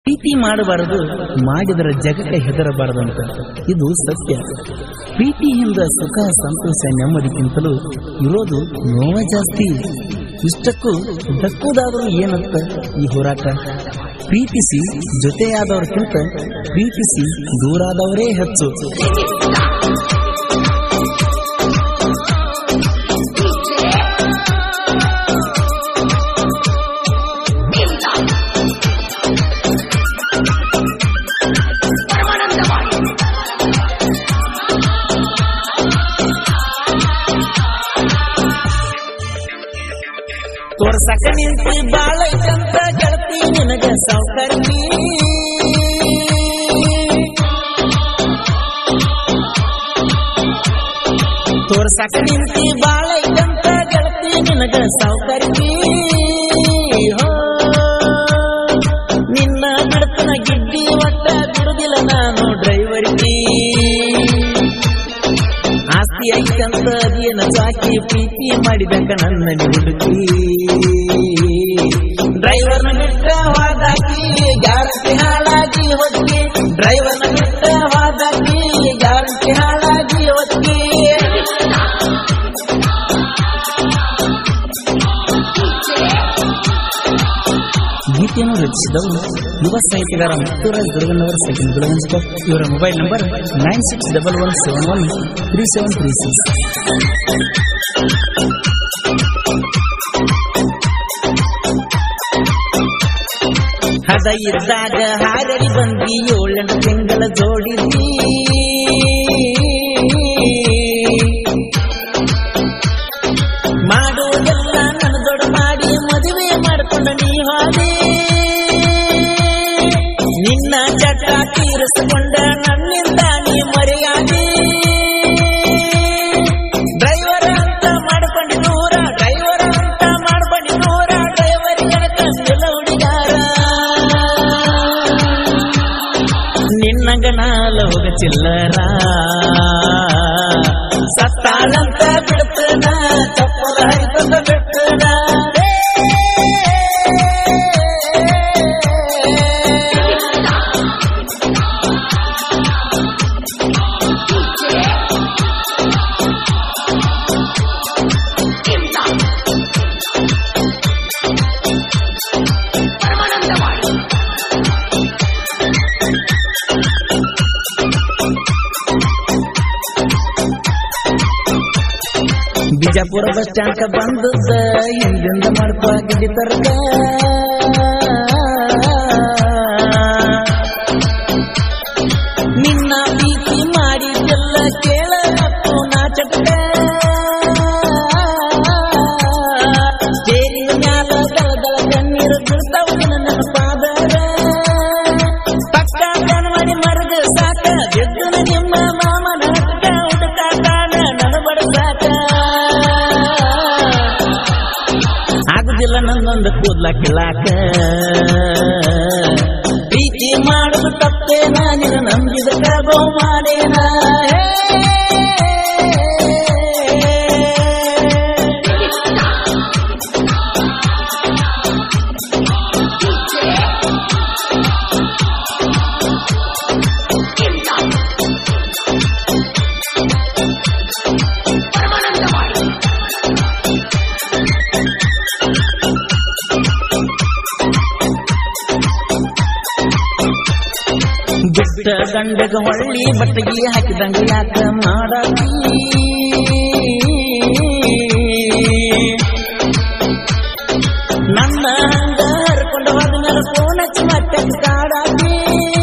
ಪ್ರೀತಿ ಮಾಡಬಾರದು ಮಾಡಿದರ ಜಗಕ್ಕೆ ಹೆದರಬಾರದಂತ ಇದು ಸತ್ಯ ಪ್ರೀತಿಯಿಂದ ಸುಖ ಸಂತೋಷ ನೆಮ್ಮದಿಗಿಂತಲೂ ಇರೋದು ನೋವ ಜಾಸ್ತಿ ಇಷ್ಟಕ್ಕೂ ದಕ್ಕುದಾದರೂ ಏನಂತ ಈ ಹೋರಾಟ ಪ್ರೀತಿಸಿ ಜೊತೆಯಾದವ್ರಕ್ಕಿಂತ ಪ್ರೀತಿಸಿ ದೂರಾದವರೇ ಹೆಚ್ಚು ತೋರ್ಸಕ ನಿಂತಿ ಬಾಳೈತಂತ ಗೆಳತಿ ನಿನಗ ಸೌಕರ್ಯ ತೋರ್ಸಕ ನಿಂತಿ ಬಾಳೈತಂತ ಗೆಳತಿ ನಿನಗ ಸೌಕರ್ಯ ಹೋ ನಿನ್ನ ಬಿಡ್ತನ ಗಿಡ್ಡಿ ಒಟ್ಟ ಬಿಡುದಿಲ್ಲ ನಾನು ಡ್ರೈವರ್ಗಿ ಆಸ್ತಿ ಐತಂತ ಅದೇನ ಸಾಕಿ ಪ್ರೀತಿ ಮಾಡಿದಕ ನನ್ನ ಹುಡುಕಿ ಡ್ರೈವರ್ನ ಬಿಟ್ಟ ಹೋದಾಕಿ ಗ್ಯಾರಂಟಿ ಹಾಳಾಗಿ ಹೊತ್ತಿ ಡ್ರೈವರ್ನ ಬಿಟ್ಟ ಹೋದಾಕಿ ಗ್ಯಾರಂಟಿ ಹಾಳಾಗಿ ಹೊತ್ತಿ ಗೀತೆಯನ್ನು ರಚಿಸಿದವರು ಯುವ ಸಾಹಿತ್ಯಗಾರ ಮುತ್ತುರಾಜ್ ದುರ್ಗಣ್ಣವರ ಸೆಕೆಂಡ್ ಗುಲಗಂಜ್ಕರ್ ಇವರ mobile number nine six double one seven one three seven three six ಹದ ಇದ್ದಾಗ ಹಾರಡಿ ಬಂದಿ ಏಳೆಂಟು ತಿಂಗಳ ಜೋಡಿದಿ ಮಾಡುವುದೆಲ್ಲ ನನ್ನ ದೊಡ್ಡ ಮಾಡಿ ಮದುವೆ ಮಾಡಿಕೊಂಡ ನೀ ಹಾದಿ ನಿನ್ನ ಚಟ ತೀರಿಸಿಕೊಂಡ ನನ್ನಿಂದ ನೀ ಮರೆಯಾದಿ ಡ್ರೈವರ್ ಅಂತ ಮಾಡ್ಕೊಂಡಿ ದೂರ ಡ್ರೈವರ್ ಅಂತ ಮಾಡ್ಕೊಂಡಿ ದೂರ ಡ್ರೈವರ್ ಕಣಕಂದಿಲ್ಲ ಹುಡುಗಾರ ನಿನ್ನಂಗ ನಾಲ ಹೋಗ ಚಿಲ್ಲರ ಸತ್ತಾಳಂತ ಬಿಡ್ತನ ತಪ್ಪದ ಹರಿತದ ಬಿಡ್ತನ ಬಿಜಾಪುರ ಬಸ್ ಸ್ಟ್ಯಾಂಡ್ ಬಂದದ್ದ ಹಿಂದಿಂದ ಮಾಡ್ಕೊಂಡಿದ್ದ ತರ್ಕ ನಿನ್ನ ಪ್ರೀತಿ ಮಾಡಿದ್ದೆಲ್ಲ ಕೇಳಲಪ್ಪು ನಾ ಚಟಕ ಸ್ಟೇರಿಂಗ್ ಮ್ಯಾಲ ದಳ ದಳ ಕಣ್ಣೀರು ಬೀಳ್ತಾವ ನಿನ್ನ ನೆನಪಾದರ ಪಕ್ಕ ಮಾಡಿ ಮರಗ ಸಾಕ ಗೆದ್ದನ ನಿಮ್ಮ ಮಾಮನ ಹಟ್ಟ ಹುಡುಕಾಟಾನ ನನ್ನ ಬಡಸಾಕ ಆಗುದಿಲ್ಲ ನನ್ನೊಂದು ಕೂದ್ಲ ಕಿಲಾಕ ಪ್ರೀತಿ ಮಾಡುದು ತಪ್ಪೇನ ನಿನ್ನ ನಂಬಿದ ಕಬೋ ಮಾಡೇನ ಬಿಟ್ಟ ಗಂಡಗ ಹೊಳ್ಳಿ ಬಟ್ಟಗಿ ಹಾಕಿದಂಗ ಯಾಕ ಮಾಡತಿ ನನ್ನ ಹಂಗ ಹರ್ಕೊಂಡು ಹೋದ ಮೇಲೆ ಫೋನ್ ಹಚ್ಚಿ ಮತ್ತೆ ಕಾಡಾತಿ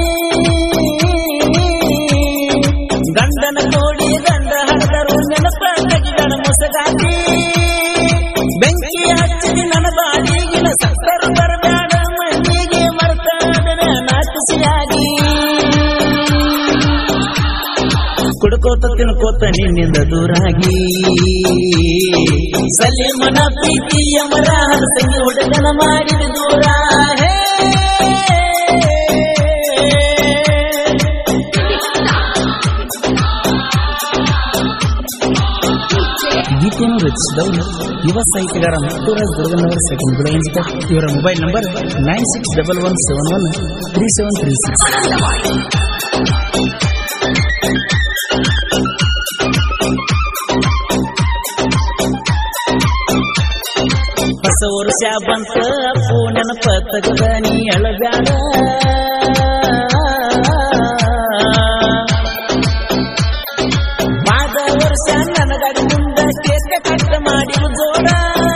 ಗಂಡನ ಕೋಡಿ ಗಂಡ ಹಡದರು ನೆನಪ ತೆಗಿದನ ಮುಸಗಾತಿ ಬೆಂಕಿ ಹಚ್ಚಿದಿ ನನ್ನ ಬಾಡಿಗಿನ ಸತ್ತರು ಬರಬೇಡ ಮಣ್ಣಿಗೆ ಮರ್ತಾಡನ ನಾಚಿಸಿಯಾಗಿ ಕುಡ್ಕೋತ ತಿನ್ಕೋತ ನಿನ್ನಿಂದ ದೂರಾಗಿ ಸಲೀಮನ ಪ್ರೀತಿಯ ಮರ ತಂಗಿ ಹುಡುಗನ ಮಾಡಿದ ದೂರ ಹೇ ಗೀತೆಯನ್ನು ರಚಿಸಿದವರು ಯುವ ಸಾಹಿತ್ಯಗಾರ ಮುತ್ತೂರಾಜ್ ದುರ್ಗನವರ ಸೆಕೆಂಡ್ ಗುಡಗಂಜಿಕ ಇವರ mobile number nine six double one seven one three seven three six ಹೊಸ ವರ್ಷ ಬಂತ ಅಪ್ಪು ನೆನಪ ತಗದ ನೀ ಅಳಬ್ಯಾಡ ಆದ ವರ್ಷ ನನಗಡಿ ಮುಂದ ಕೇಕ ಕಟ್ಟ ಮಾಡಿ ಜೋಡ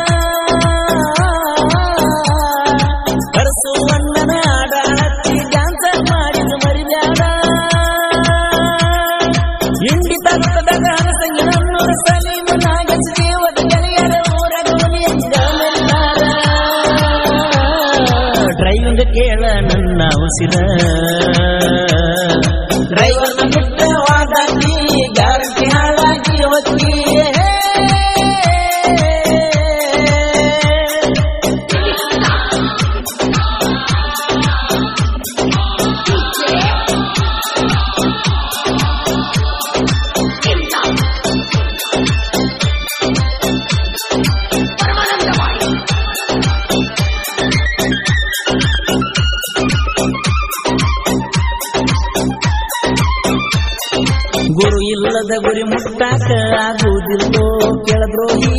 ಕಡಸು ಅಣ್ಣನ ಆಡ ಹಚ್ಚಿ ಡ್ಯಾನ್ಸ್ ಮಾಡಿದ ಮರಿಬ್ಯಾಡ ಇಂಡಿ ತತ್ತದಾಗ ಹನಸಂಗಿ ನನ್ನೂರ ಸಲೀಮ ನಾಗಸ ದೇವದ ಗೆಳೆಯರ ಊರಗ ಮುನಿಯಂಗ ಮೆಲ್ಲಾರ. ಡ್ರೈವಿಂಗ್ ಕೇಳ ನನ್ನ ಉಸಿರ ಡ್ರೈವರ್ನ ಬಿಟ್ಟವಾದಾಗಿ ಗ್ಯಾರಂಟಿ ಹಾಳಾಗಿ ಹೋಗಿ ಗುರು ಇಲ್ಲದ ಗುರಿ ಮುಟ್ಟಾಕ ಆಗುವುದಿಲ್ಲೋ ಕೆಳದ್ರೋಹಿ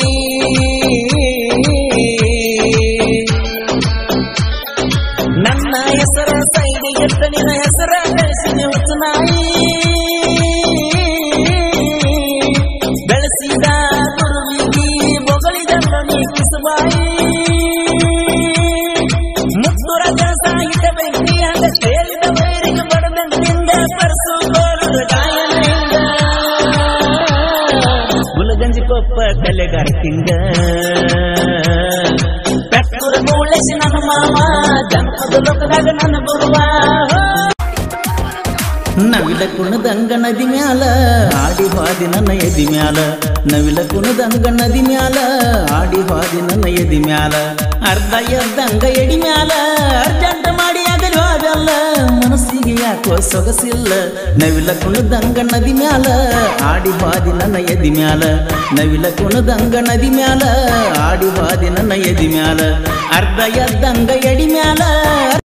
ನನ್ನ ಹೆಸರ ಸೈಡ್ ಎತ್ತ ನಿನ್ನ ಹೆಸರ ಬೆಳೆಸಿದೆ ಹೊತ್ತು ನಾಯಿ ಬೆಳೆಸಿದ ಗುರುವಿಗಿ ಬೊಗಳಿದಲ್ಲ ನೀ ಕಿಸುಬಾಯಿ ಮುತ್ತುರ ಸಾಹಿತ್ಯ ಬೆಂಕಿ ಅಂದ ಕೇಳಿದ ವೈರಿಗೆ ಬಡದಂಗದಿಂದ ಪರಸು ಗೋಳದ ಗಾಯನದಿಂದ ಗುಲಗಂಜಿ ಕೊಪ್ಪ ಕಲೆಗಾರ ಕಿಂಗ ಪೆಟ್ಟೂರ ಮೂಳೆಸಿ ನನ್ನ ಮಾವ ಜನಪದ ಲೋಕದಾಗ ನನ್ನ ಗುರುವ ನವಿಲ ಕುಣದಂಗ ನದಿ ಮ್ಯಾಲ ಆಡಿ ಹಾದಿ ನನ್ನ ಎದಿ ಮ್ಯಾಲ ನವಿಲ ಕುಣದಂಗ ನದಿ ಮ್ಯಾಲ ಆಡಿ ಹಾದಿ ನನ್ನ ಎದಿ ಮ್ಯಾಲ ಅರ್ಧ ಎದ್ದಂಗ ಎಡಿ ಮ್ಯಾಲ ಅರ್ಜೆಂಟ್ ಮಾಡಿ ಆಗಲಿ ಹೋಗಲ್ಲ ಮನಸ್ಸಿಗೆ ಯಾಕೋ ಸೊಗಸಿಲ್ಲ ನವಿಲ ಕುಣದಂಗ ನದಿ ಮ್ಯಾಲ ಆಡಿ ಹಾದಿ ನನ್ನ ಎದಿ ಮ್ಯಾಲ ನವಿಲ ಕುಣದಂಗ ನದಿ ಮ್ಯಾಲ ಆಡಿ ಹಾದಿ ನನ್ನ ಎದಿ ಮ್ಯಾಲ ಅರ್ಧ ಎದ್ದಂಗ ಎಡಿ ಮ್ಯಾಲ